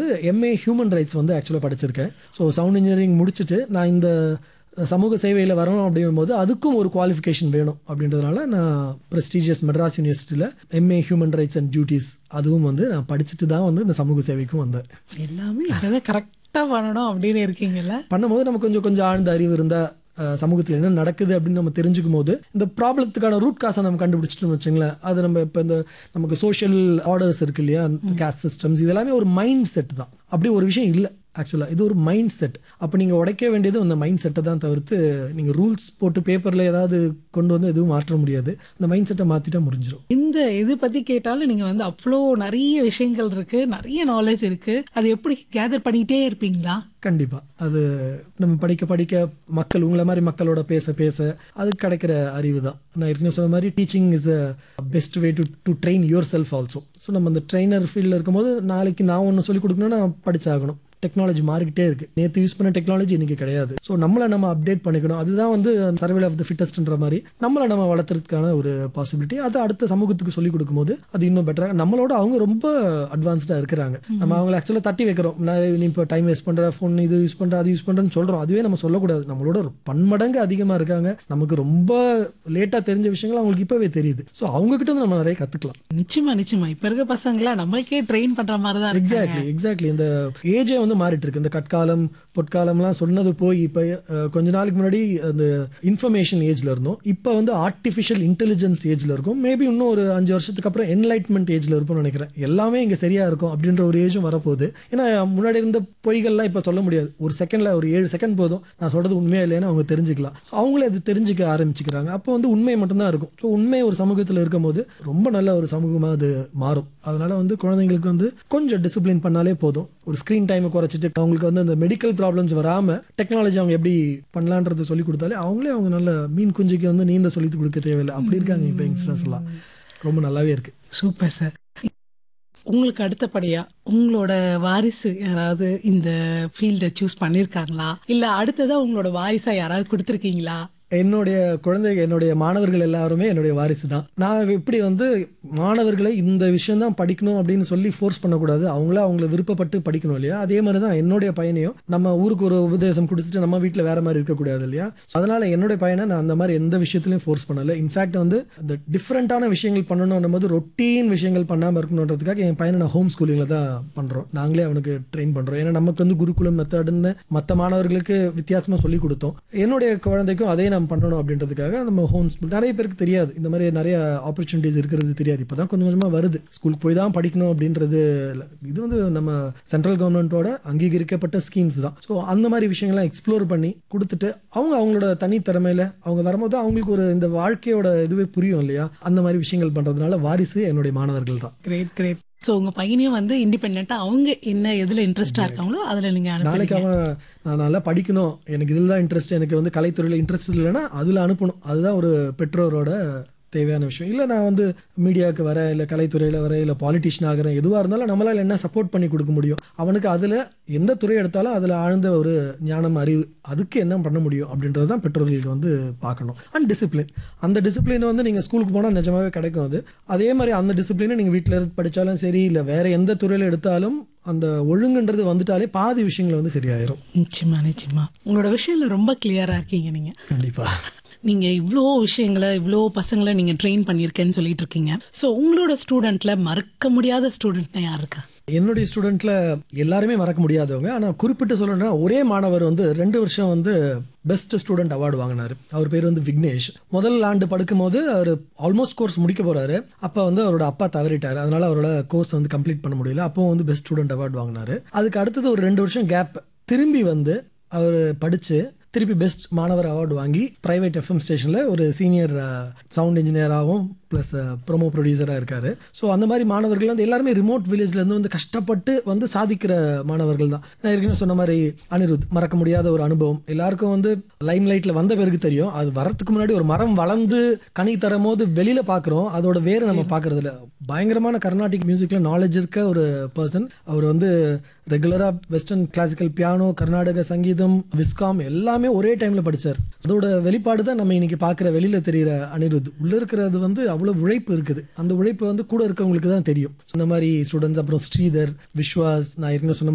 MA human rights வந்து ஆக்சுவலாக படிச்சிருக்கேன் ஸோ சவுண்ட் இன்ஜினியரிங் முடிச்சுட்டு நான் இந்த சமூக சேவையில் வரணும் அப்படிங்கும்போது அதுக்கும் ஒரு குவாலிஃபிகேஷன் வேணும் அப்படின்றதுனால நான் ப்ரெஸ்டீஜியஸ் மெட்ராஸ் யூனிவர்சிட்டியில் MA human rights and duties அதுவும் வந்து நான் படிச்சுட்டு தான் வந்து இந்த சமூக சேவைக்கும் வந்தேன் எல்லாமே இப்பதான் கரெக்டா பண்ணணும் அப்படின்னு இருக்கீங்கல்ல பண்ணும்போது நமக்கு கொஞ்சம் கொஞ்சம் ஆழ்ந்த அறிவு இருந்தால் சமூகத்தில் என்ன நடக்குது அப்படின்னு நம்ம தெரிஞ்சுக்கும் போது இந்த ப்ராப்ளத்துக்கான ரூட் காசை நம்ம கண்டுபிடிச்சிட்டோம்னு வச்சுங்களேன் அது நம்ம இப்போ இந்த நமக்கு சோஷியல் ஆர்டர்ஸ் இருக்கு இல்லையா கேஸ்ட் சிஸ்டம்ஸ் இது எல்லாமே ஒரு மைண்ட் செட் தான் அப்படி ஒரு விஷயம் இல்லை ஆக்சுவலாக இது ஒரு மைண்ட் செட் அப்போ நீங்கள் உடைக்க வேண்டியது அந்த மைண்ட் செட்டை தான் தவிர்த்து நீங்கள் ரூல்ஸ் போட்டு பேப்பரில் ஏதாவது கொண்டு வந்து எதுவும் மாற்ற முடியாது அந்த மைண்ட் செட்டை மாற்றிட்டா முடிஞ்சிடும் இந்த இது பத்தி கேட்டாலும் நீங்க வந்து அவ்வளோ நிறைய விஷயங்கள் இருக்கு நிறைய நாலேஜ் இருக்கு அது எப்படி கேதர் பண்ணிட்டே இருப்பீங்களா கண்டிப்பாக அது நம்ம படிக்க படிக்க மக்கள் உங்களை மாதிரி மக்களோட பேச பேச அது கிடைக்கிற அறிவு தான் நான் ஏற்கனவே சொன்ன மாதிரி teaching is a best way to to train your self also so நம்ம அந்த ட்ரெயினர் ஃபீல்டில் இருக்கும்போது நாளைக்கு நான் ஒன்று சொல்லிக் கொடுக்கணும்னா நான் படிச்சாகணும் டெக்னாலஜி மாறிக்கிட்டே இருக்கு நேற்று யூஸ் பண்ண டெக்னாலஜி இன்னைக்கு கிடையாது ஸோ நம்மளை நம்ம அப்டேட் பண்ணிக்கணும் அதுதான் வந்து சர்வேல் ஆஃப் த ஃபிட்டஸ்ட்ன்ற மாதிரி நம்மளை நம்ம வளர்த்துறதுக்கான ஒரு பாசிபிலிட்டி அது அடுத்த சமூகத்துக்கு சொல்லிக் கொடுக்கும்போது அது இன்னும் பெட்டராக நம்மளோட அவங்க ரொம்ப அட்வான்ஸ்டாக இருக்கிறாங்க நம்ம அவங்கள ஆக்சுவலாக தட்டி வைக்கிறோம் நான் நீ இப்போ டைம் வேஸ்ட் பண்ணுற ஃபோன் இது யூஸ் பண்ணுற அது யூஸ் பண்ணுறேன்னு சொல்கிறோம் அதுவே நம்ம சொல்லக்கூடாது நம்மளோட ஒரு பன்மடங்கு அதிகமாக இருக்காங்க நமக்கு ரொம்ப லேட்டாக தெரிஞ்ச விஷயங்கள் அவங்களுக்கு இப்போவே தெரியுது ஸோ அவங்ககிட்ட இருந்து நம்ம நிறைய கற்றுக்கலாம் நிச்சயமா நிச்சயமா இப்ப இருக்க பசங்களா நம்மளுக்கே ட்ரெயின் பண்ற மாதிரி தான் இருக்காங்க எக்ஸாக்ட்லி எக்ஸாக்ட்லி இந்த ஏஜே வந்து மாறிட்டு இருக்கு இந்த கட்காலம் பொற்காலம்லாம் சொன்னது போய் இப்போ அஹ், கொஞ்ச நாளைக்கு முன்னாடி அந்த இன்ஃபர்மேஷன் ஏஜ்ல இருந்தோம் இப்போ வந்து ஆர்டிஃபிஷியல் இன்டெலிஜென்ஸ் ஏஜ்ல இருக்கும் மேபி இன்னும் ஒரு அஞ்சு வருஷத்துக்கு அப்புறம் என்லைட்மெண்ட் ஏஜ்ல இருப்போம்னு நினைக்கிறேன் எல்லாமே இங்க சரியா இருக்கும் அப்படின்ற ஒரு ஏஜும் வரப்போகுது ஏன்னா முன்னாடி இருந்த பொய்கள்லாம் இப்போ சொல்ல முடியாது ஒரு செகண்ட்ல ஒரு ஏழு செகண்ட் போதும் நான் சொல்றது உண்மையா இல்லைன்னு அவங்க தெரிஞ்சுக்கலாம் ஸோ அவங்களே அது தெரிஞ்சுக்க ஆரம்பிச்சுக்கிறாங்க அப்போ வந்து உண்மை மட்டும்தான் இருக்கும் ஸோ உண்மை ஒரு சமூகத்தில் இருக்கும்போது ரொம்ப நல்ல ஒரு சமூகமாக அது மாறும் அதனால வந்து குழந்தைங்களுக்கு வந்து கொஞ்சம் டிசிப்ளின் பண்ணாலே போதும் ஒரு ஸ்க்ரீன் டைமை குறைச்சிட்டு அவங்களுக்கு வந்து அந்த மெடிக்கல் ப்ராப்ளம்ஸ் வராமல் டெக்னாலஜி அவங்க எப்படி பண்ணலான்றது சொல்லி கொடுத்தாலே அவங்களே அவங்க நல்ல மீன் குஞ்சுக்கு வந்து நீந்த சொல்லி கொடுக்க தேவையில்லை அப்படி இருக்காங்க இப்போ யங்ஸ்டர்ஸ் எல்லாம் ரொம்ப நல்லாவே இருக்கு சூப்பர் சார் உங்களுக்கு அடுத்தபடியா உங்களோட வாரிசு யாராவது இந்த ஃபீல்டை சூஸ் பண்ணிருக்காங்களா இல்ல அடுத்ததா உங்களோட வாரிசா யாராவது கொடுத்துருக்கீங்களா என்னுடைய குழந்தை என்னுடைய மாணவர்கள் எல்லாருமே என்னுடைய வாரிசு தான் நான் எப்படி வந்து மாணவர்களை இந்த விஷயம் தான் படிக்கணும் அப்படின்னு சொல்லி ஃபோர்ஸ் பண்ணக்கூடாது அவங்கள அவங்கள விருப்பப்பட்டு படிக்கணும் இல்லையா அதே மாதிரி தான் என்னுடைய பையனையும் நம்ம ஊருக்கு ஒரு உபதேசம் கொடுத்துட்டு நம்ம வீட்டில் வேற மாதிரி இருக்கக்கூடாது இல்லையா அதனால என்னுடைய பையனை நான் அந்த மாதிரி எந்த விஷயத்துலையும் ஃபோர்ஸ் பண்ணல இன்ஃபேக்ட் வந்து இந்த டிஃப்ரெண்ட்டான விஷயங்கள் பண்ணணும் போது ரொட்டீன் விஷயங்கள் பண்ணாமல் இருக்கணுன்றதுக்காக என் பையனை நான் ஹோம் ஸ்கூலிங்கில் தான் பண்ணுறோம் நாங்களே அவனுக்கு ட்ரெயின் பண்ணுறோம் ஏன்னா நமக்கு வந்து குருகுலம் மெத்தடுன்னு மற்ற மாணவர்களுக்கு வித்தியாசமாக சொல்லி கொடுத்தோம் என்னுடைய குழந்தைக்கும் அதே நம்ம பண்ணணும் அப்படின்றதுக்காக நம்ம ஹோம் ஸ்கூல் நிறைய பேருக்கு தெரியாது இந்த மாதிரி நிறைய ஆப்பர்ச்சுனிட்டிஸ் இருக்கிறது தெரியாது இப்போ தான் கொஞ்சம் கொஞ்சமாக வருது ஸ்கூலுக்கு போய் தான் படிக்கணும் அப்படின்றது இல்ல. இது வந்து நம்ம சென்ட்ரல் கவர்மெண்ட்டோட அங்கீகரிக்கப்பட்ட ஸ்கீம்ஸ் தான் ஸோ அந்த மாதிரி விஷயங்கள்லாம் எக்ஸ்ப்ளோர் பண்ணி கொடுத்துட்டு அவங்க அவங்களோட தனித்திறமையில அவங்க வரும்போது அவங்களுக்கு ஒரு இந்த வாழ்க்கையோட இதுவே புரியும் இல்லையா அந்த மாதிரி விஷயங்கள் பண்ணுறதுனால வாரிசு என்னுடைய மாணவர்கள் தான் கிரேட் கிரேட் ஸோ உங்க பையனையும் வந்து இண்டிபெண்டா அவங்க என்ன எதுல இன்ட்ரெஸ்டா இருக்காங்களோ அதுல நீங்க நாளைக்கு அனுப்புறீங்க அவன் நான் நல்லா படிக்கணும் எனக்கு இதில் தான் இன்ட்ரெஸ்ட் எனக்கு வந்து கலைத்துறையில் இன்ட்ரெஸ்ட் இல்லைன்னா அதில் அனுப்பணும் அதுதான் ஒரு பெற்றோரோட தேவையான விஷயம் இல்லை நான் வந்து மீடியாவுக்கு வரேன் இல்லை கலைத்துறையில் வரேன் இல்லை பாலிட்டிஷியன் ஆகிறேன் எதுவாக இருந்தாலும் நம்மளால் என்ன சப்போர்ட் பண்ணி கொடுக்க முடியும் அவனுக்கு அதில் எந்த துறை எடுத்தாலும் அதில் ஆழ்ந்த ஒரு ஞானம் அறிவு அதுக்கு என்ன பண்ண முடியும் அப்படின்றது தான் பெற்றோர்களுக்கு வந்து பார்க்கணும் அண்ட் டிசிப்ளின் அந்த டிசிப்ளினை வந்து நீங்கள் ஸ்கூலுக்கு போனால் நிஜமாவே கிடைக்கும் அது அதே மாதிரி அந்த டிசிப்ளினை நீங்கள் வீட்டில் இருந்து படித்தாலும் சரி இல்லை வேறு எந்த துறையில் எடுத்தாலும் அந்த ஒழுங்குன்றது வந்துட்டாலே பாதி விஷயங்கள் வந்து சரியாயிரும் நிச்சயமா நிச்சயமா உங்களோட விஷயம்ல ரொம்ப கிளியரா இருக்கீங்க நீங்க கண்டிப்பாக நீங்க இவ்வளோ விஷயங்களை இவ்வளோ பசங்களை நீங்க ட்ரெயின் பண்ணியிருக்கேன்னு சொல்லிட்டு இருக்கீங்க ஸோ உங்களோட ஸ்டூடெண்ட்ல மறக்க முடியாத ஸ்டூடெண்ட்னா யார் இருக்கா என்னுடைய ஸ்டூடெண்ட்ல எல்லாருமே மறக்க முடியாதவங்க ஆனால் குறிப்பிட்டு சொல்லணும்னா ஒரே மாணவர் வந்து ரெண்டு வருஷம் வந்து பெஸ்ட் ஸ்டூடெண்ட் அவார்டு வாங்கினாரு அவர் பேர் வந்து விக்னேஷ் முதல் ஆண்டு படுக்கும் போது அவர் ஆல்மோஸ்ட் கோர்ஸ் முடிக்க போறாரு அப்போ வந்து அவரோட அப்பா தவறிட்டாரு அதனால அவரோட கோர்ஸ் வந்து கம்ப்ளீட் பண்ண முடியல அப்போ வந்து பெஸ்ட் ஸ்டூடெண்ட் அவார்டு வாங்கினாரு அதுக்கு அடுத்தது ஒரு ரெண்டு வருஷம் கேப் திரும்பி வந்து அவர் படிச்சு திருப்பி பெஸ்ட் மாணவர் அவார்டு வாங்கி பிரைவேட் எஃப்எம் ஸ்டேஷனில் ஒரு சீனியர் சவுண்ட் இன்ஜினியராகவும் ப்ளஸ் ப்ரோமோ ப்ரொடியூசராக இருக்காரு ஸோ அந்த மாதிரி மாணவர்கள் வந்து எல்லாருமே ரிமோட் வில்லேஜ்லேருந்து வந்து கஷ்டப்பட்டு வந்து சாதிக்கிற மாணவர்கள் தான் நான் ஏற்கனவே சொன்ன மாதிரி அனிருத் மறக்க முடியாத ஒரு அனுபவம் எல்லாருக்கும் வந்து லைம் லைட்டில் வந்த பிறகு தெரியும் அது வரத்துக்கு முன்னாடி ஒரு மரம் வளர்ந்து கனி தரும் போது வெளியில் பார்க்குறோம் அதோட வேறு நம்ம பார்க்கறது இல்ல பயங்கரமான கர்நாடிக் மியூசிக்கில் நாலேஜ் இருக்க ஒரு பர்சன் அவர் வந்து ரெகுலராக வெஸ்டர்ன் கிளாசிக்கல் பியானோ கர்நாடக சங்கீதம் விஸ்காம் எல்லாமே ஒரே டைமில் படித்தார் அதோட வெளிப்பாடு தான் நம்ம இன்னைக்கு பார்க்குற வெளியில் தெரிகிற அனிருத் உள்ளே இருக்கிறது வந்து அவ்வளோ உழைப்பு இருக்குது அந்த உழைப்பு வந்து கூட இருக்கவங்களுக்கு தான் தெரியும் இந்த மாதிரி ஸ்டூடெண்ட்ஸ் அப்புறம் ஸ்ரீதர் விஸ்வாஸ் நான் ஏற்கனவே சொன்ன